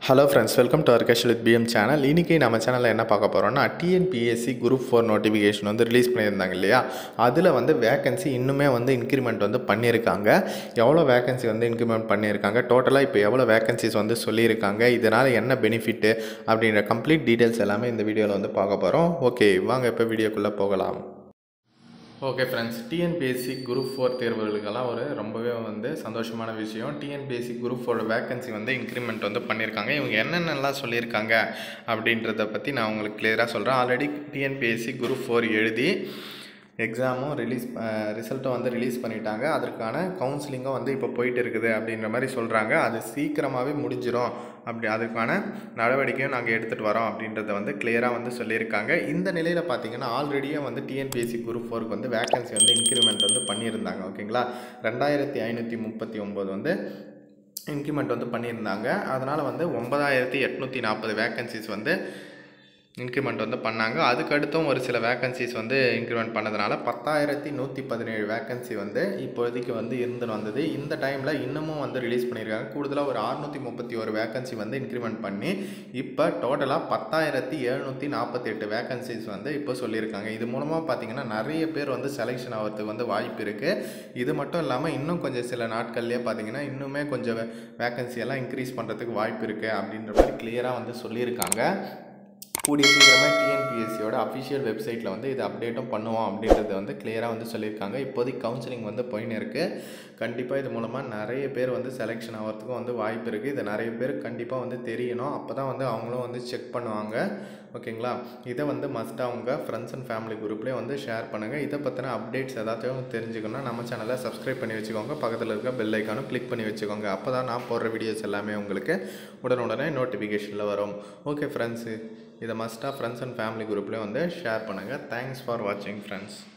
hello friends welcome to Arkash with PM channel இன்றைக்கி நம்ம சேனலில் என்ன பார்க்க போகிறோம்னா டிஎன்பிஎஸ்சி குரூப் ஃபோர் நோட்டிஃபிகேஷன் வந்து ரிலீஸ் பண்ணியிருந்தாங்க இல்லையா அதில் வந்து வேகன்சி இன்னுமே வந்து இன்க்ரிமெண்ட் வந்து பண்ணியிருக்காங்க எவ்வளோ வேகன்சி வந்து இன்க்ரிமெண்ட் பண்ணியிருக்காங்க டோட்டலாக இப்போ எவ்வளோ வேகன்சிஸ் வந்து சொல்லியிருக்காங்க இதனால் என்ன பெனிஃபிட்டு அப்படின்ற கம்ப்ளீட் டீட்டெயில்ஸ் எல்லாமே இந்த வீடியோவில் வந்து பார்க்க போகிறோம் ஓகே வாங்க இப்போ வீடியோக்குள்ளே போகலாம் okay friends TNPSC group four தேர்வுகளுக்கெல்லாம் ஒரு ரொம்பவே வந்து சந்தோஷமான விஷயம் டிஎன்பிஎஸ்சி குரூப் ஃபோர் வேகன்சி வந்து இன்க்ரிமெண்ட் வந்து பண்ணியிருக்காங்க இவங்க என்னென்னலாம் சொல்லியிருக்காங்க அப்படின்றத பற்றி நான் உங்களுக்கு கிளியராக சொல்கிறேன் ஆல்ரெடி டிஎன்பிஎஸ்சி குரூப் ஃபோர் எழுதி எக்ஸாமும் ரிலீஸ் ரிசல்ட்டும் வந்து ரிலீஸ் பண்ணிட்டாங்க அதற்கான கவுன்சிலிங்கும் வந்து இப்போ போயிட்டு இருக்குது அப்படின்ற மாதிரி சொல்கிறாங்க அது சீக்கிரமாகவே முடிஞ்சிடும் அப்படி அதுக்கான நடவடிக்கையும் நாங்கள் எடுத்துகிட்டு வரோம் அப்படின்றத வந்து கிளியராக வந்து சொல்லியிருக்காங்க இந்த நிலையில் பார்த்தீங்கன்னா ஆல்ரெடியே வந்து டிஎன்பிஎஸ்சி குரூப் ஃபோருக்கு வந்து வேகன்சி வந்து இன்க்ரிமெண்ட் வந்து பண்ணியிருந்தாங்க ஓகேங்களா ரெண்டாயிரத்தி ஐநூற்றி முப்பத்தி ஒம்பது வந்து இன்க்ரிமெண்ட் வந்து பண்ணியிருந்தாங்க அதனால் வந்து ஒன்பதாயிரத்தி எட்நூற்றி நாற்பது வேக்கன்சிஸ் வந்து இன்க்ரிமெண்ட் வந்து பண்ணாங்க அதுக்கடுத்தும் ஒரு சில வேக்கன்சிஸ் வந்து இன்க்ரிமெண்ட் பண்ணதுனால பத்தாயிரத்தி நூற்றி பதினேழு வேக்கன்சி வந்து இப்போதைக்கு வந்து இருந்துன்னு வந்தது இந்த டைமில் இன்னமும் வந்து ரிலீஸ் பண்ணியிருக்காங்க கூடுதலாக ஒரு அறுநூற்றி முப்பத்தி ஒரு வேக்கன்சி வந்து இன்க்ரிமெண்ட் பண்ணி இப்போ டோட்டலாக பத்தாயிரத்தி எழுநூற்றி நாற்பத்தி எட்டு வேக்கன்சிஸ் வந்து இப்போ சொல்லியிருக்காங்க இது மூலமாக பார்த்தீங்கன்னா நிறைய பேர் வந்து செலெக்ஷன் ஆகிறதுக்கு வந்து வாய்ப்பு இருக்குது இது மட்டும் இல்லாமல் இன்னும் கொஞ்சம் சில நாட்கள்லேயே பார்த்தீங்கன்னா இன்னுமே கொஞ்சம் வேக்கன்சி எல்லாம் இன்க்ரீஸ் பண்ணுறதுக்கு வாய்ப்பு இருக்குது அப்படின்ற மாதிரி கிளியராக வந்து சொல்லியிருக்காங்க கூடிய சீக்கிரமாக டிஎன்பிஎஸ்சியோட அஃபிஷியல் வெப்சைட்டில் வந்து இது அப்டேட்டும் பண்ணுவோம் அப்படின்றத வந்து கிளியராக வந்து சொல்லியிருக்காங்க இப்போதைக்கு கவுன்சிலிங் வந்து போயின்னு இருக்குது கண்டிப்பாக இது மூலமாக நிறைய பேர் வந்து செலெக்ஷன் ஆகிறதுக்கும் வந்து வாய்ப்பு இருக்குது இது நிறைய பேர் கண்டிப்பாக வந்து தெரியணும் அப்போ தான் வந்து அவங்களும் வந்து செக் பண்ணுவாங்க ஓகேங்களா இதை வந்து மஸ்ட்டாக அவங்க ஃப்ரெண்ட்ஸ் அண்ட் ஃபேமிலி குரூப்லேயே வந்து ஷேர் பண்ணுங்கள் இதை பற்றின அப்டேட்ஸ் ஏதாச்சும் தெரிஞ்சுக்கணும்னா நம்ம சேனலை சப்ஸ்கிரைப் பண்ணி வச்சுக்கோங்க பக்கத்தில் இருக்க பெல் ஐக்கானும் கிளிக் பண்ணி வச்சுக்கோங்க அப்போ தான் நான் போடுற வீடியோஸ் எல்லாமே உங்களுக்கு உடனுடனே நோட்டிஃபிகேஷனில் வரும் ஓகே ஃப்ரெண்ட்ஸு இதை மஸ்ட்டாக ஃப்ரெண்ட்ஸ் அண்ட் ஃபேமிலி குரூப்லேயே வந்து ஷேர் பண்ணுங்கள் தேங்க்ஸ் ஃபார் வாட்சிங் ஃப்ரெண்ட்ஸ்